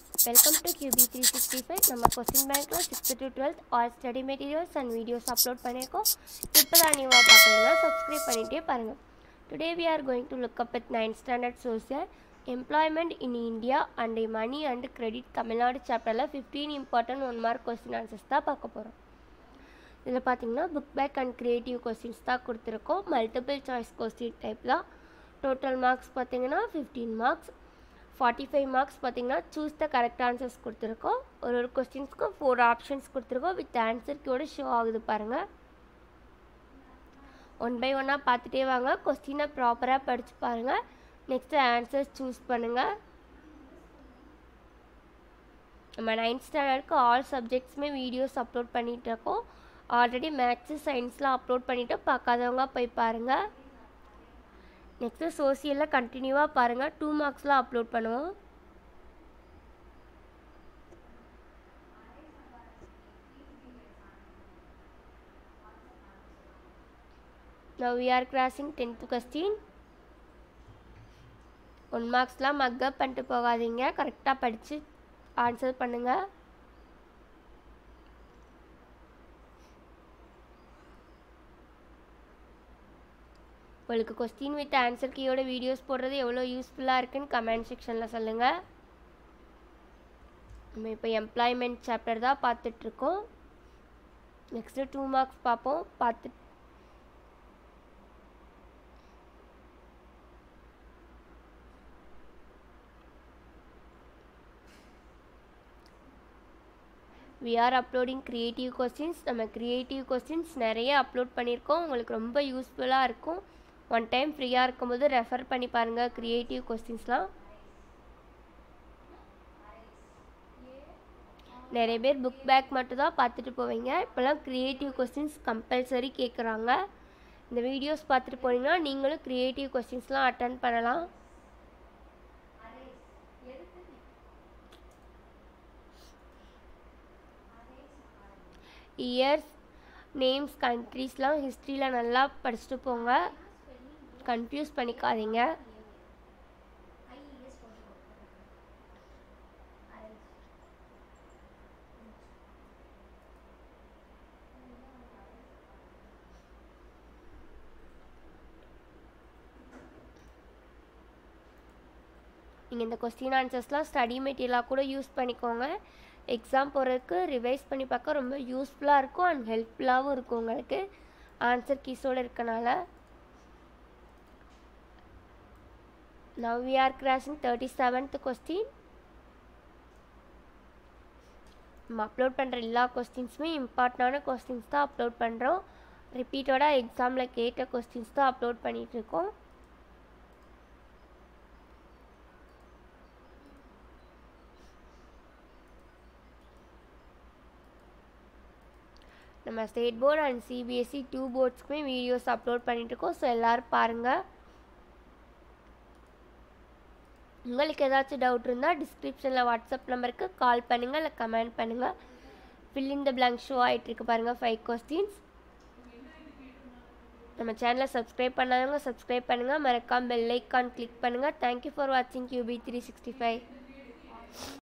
Welcome to QB365 நம்ம question பேங்க்கில் sixth to twelfth all study materials and videos upload பண்ணியிருக்கோம் இப்போ தான் நியூவாக பார்க்குறீங்கன்னா சப்ஸ்கிரைப் பண்ணிகிட்டே பாருங்கள் today we are going to look up with ninth standard social employment in India and money and credit Tamil Nadu சாப்டரில் fifteen important one mark question answers தான் பார்க்க போகிறோம் இதில் பார்த்தீங்கன்னா book back and creative questions தான் கொடுத்துருக்கோம் மல்டிபிள் சாய்ஸ் கொஸ்டின் டைப் தான் total marks பார்த்தீங்கன்னா fifteen marks forty five marks பார்த்தீங்கன்னா சூஸ் த கரெக்ட் ஆன்சர்ஸ் கொடுத்துருக்கோம் ஒரு ஒரு கொஸ்டின்ஸ்க்கு ஃபோர் ஆப்ஷன்ஸ் கொடுத்துருக்கோம் வித் ஆன்சர் கீயோட ஷோ ஆகுது பாருங்கள் ஒன் பை ஒன்னாக பார்த்துட்டே வாங்க கொஸ்டினை ப்ராப்பராக படித்து பாருங்கள் நெக்ஸ்ட்டு ஆன்சர்ஸ் சூஸ் பண்ணுங்கள் நம்ம நைன்த் ஸ்டாண்டர்டுக்கு ஆல் சப்ஜெக்ட்ஸுமே வீடியோஸ் அப்லோட் பண்ணிகிட்டு இருக்கோம் ஆல்ரெடி மேக்ஸு சயின்ஸ்லாம் அப்லோட் பண்ணிவிட்டு பார்க்காதவங்க போய் பாருங்கள் நெக்ஸ்ட்டு சோசியலில் கண்டினியூவாக பாருங்கள் டூ மார்க்ஸ்லாம் அப்லோட் பண்ணுவோம் Now we are crossing 10th question. One மார்க்ஸ்லாம் மக்கப் பண்ணிட்டு போகாதீங்க கரெக்டாக படித்து ஆன்சர் பண்ணுங்கள் உங்களுக்கு கொஸ்டின் வித் ஆன்சர் கீயோட வீடியோஸ் போடுறது எவ்வளோ யூஸ்ஃபுல்லாக இருக்குன்னு கமெண்ட் செக்ஷனில் சொல்லுங்கள் நம்ம இப்போ எம்ப்ளாய்மெண்ட் சாப்டர் தான் பார்த்துட்ருக்கோம் நெக்ஸ்ட்டு டூ மார்க்ஸ் பார்ப்போம் பார்த்து we are uploading creative questions நம்ம க்ரியேட்டிவ் கொஸ்டின்ஸ் நிறைய அப்லோட் பண்ணியிருக்கோம் உங்களுக்கு ரொம்ப யூஸ்ஃபுல்லாக இருக்கும் ஒன் டைம் ஃப்ரீயாக இருக்கும்போது ரெஃபர் பண்ணி பாருங்கள் க்ரியேட்டிவ் கொஸ்டின்ஸ்லாம் நிறைய பேர் புக் பேக் மட்டும் தான் பார்த்துட்டு போவீங்க இப்போல்லாம் க்ரியேட்டிவ் கொஸ்டின்ஸ் கம்பல்சரி கேட்குறாங்க இந்த வீடியோஸ் பார்த்துட்டு போனீங்கன்னா நீங்களும் க்ரியேட்டிவ் கொஸ்டின்ஸ்லாம் அட்டன் பண்ணலாம் இயர்ஸ் நேம்ஸ் கண்ட்ரீஸ்லாம் ஹிஸ்ட்ரியில் நல்லா படிச்சுட்டு போங்க கன்ஃபியூஸ் பண்ணிக்காதீங்க நீங்கள் இந்த கொஸ்டின் ஆன்சர்ஸ்லாம் ஸ்டடி மெட்டீரியலாக கூட யூஸ் பண்ணிக்கோங்க எக்ஸாம் போகிறதுக்கு ரிவைஸ் பண்ணி பார்க்க ரொம்ப யூஸ்ஃபுல்லாக இருக்கும் அண்ட் ஹெல்ப்ஃபுல்லாகவும் இருக்கும் உங்களுக்கு ஆன்சர் கீஸோடு இருக்கனால now we are crossing thirty seventh question நம்ம அப்லோட் பண்ணுற எல்லா கொஸ்டின்ஸுமே இம்பார்ட்டண்டான கொஸ்டின்ஸ் தான் அப்லோட் பண்ணுறோம் ரிப்பீட்டோட எக்ஸாமில் கேட்ட கொஸ்டின்ஸ் தான் அப்லோட் பண்ணிகிட்ருக்கோம் நம்ம state board and CBSE two போர்ட்ஸ்க்குமே வீடியோஸ் அப்லோட் பண்ணிகிட்ருக்கோம் ஸோ எல்லோரும் பாருங்கள் உங்களுக்கு ஏதாச்சும் டவுட் இருந்தால் டிஸ்கிரிப்ஷனில் வாட்ஸ்அப் நம்பருக்கு கால் பண்ணுங்கள் இல்லை கமெண்ட் பண்ணுங்கள் fill in the blank show ஆகிட்டுருக்கு பாருங்கள் ஃபைவ் கொஸ்டின்ஸ் நம்ம சேனலை சப்ஸ்கிரைப் பண்ணாதவங்க சப்ஸ்கிரைப் பண்ணுங்கள் மறக்காம பெல் ஐக்கான் கிளிக் பண்ணுங்கள் தேங்க்யூ ஃபார் வாட்சிங் கியூபி த்ரீ சிக்ஸ்டி ஃபைவ்